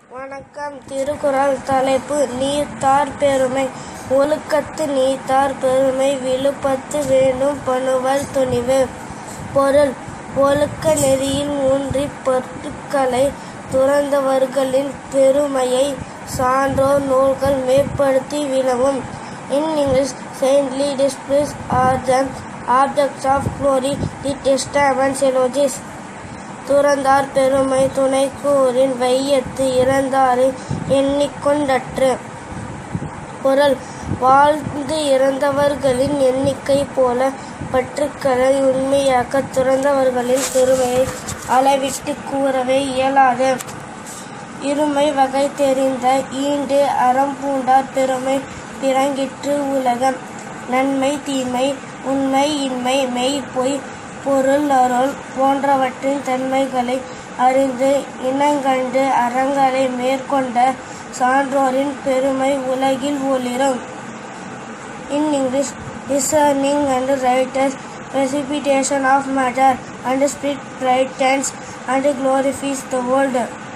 வணக்கம் திருக்குறள் தலைப்பு நீத்தார் பெருமை ஒழுக்கத்து நீத்தார் பெருமை விழுப்பத்து வேண்டும் பணுவல் துணிவு பொருள் ஒழுக்க நெறியில் ஊன்றி பொருட்களை துறந்தவர்களின் பெருமையை சான்றோர் நூல்கள் மேம்படுத்தி விளவும் in English saintly displays are the objects of glory the testaments elogies துறந்தார் பெருமை துணை கூறின் வையத்து இறந்தாரை எண்ணிக்கொண்டற்று பொருள் வாழ்ந்து இறந்தவர்களின் எண்ணிக்கை போல பற்றுக்களை உண்மையாக்க துறந்தவர்களின் பெருமையை அளவிட்டு கூறவே இயலாது இருமை வகை தெரிந்த ஈண்டு அறம் பூண்டார் பெருமை பிறங்கிற்று உலகம் நன்மை தீமை உண்மை இன்மை மெய் பொய் பொருள் அருள் போன்றவற்றின் தன்மைகளை அறிந்து இனங்கண்டு அறங்களை மேற்கொண்ட சான்றோரின் பெருமை உலகில் ஒளிரும் in English, discerning and writers precipitation of matter and spirit brightens and glorifies the world.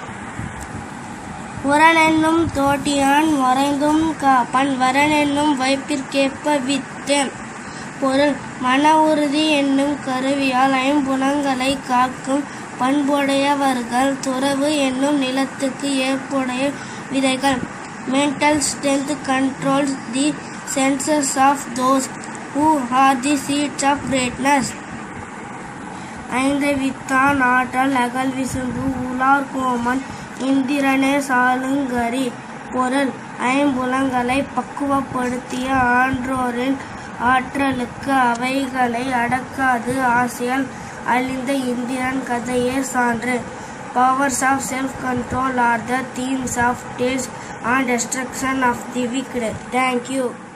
உரனென்னும் தோட்டியான் மறைந்தும் காப்பான் வரனென்னும் வைப்பிற்கேற்ப வித்து பொருள் மன உறுதி என்னும் கருவியால் ஐம்புலங்களை காக்கும் பண்புடையவர்கள் துறவு என்னும் நிலத்துக்கு ஏற்புடைய விதைகள் mental strength controls the senses of those who are the seeds of greatness ஐந்து வித்தான் ஆற்றல் அகல் விசும்பு உலார் கோமன் இந்திரனே சாலுங்கரி பொருள் ஐம்புலங்களை பக்குவப்படுத்திய ஆன்றோரின் ஆற்றலுக்கு அவைகளை அடக்காது ஆசையால் அழிந்த இந்திரன் கதையே சான்று powers of self control are the themes of taste and destruction of the wicked thank you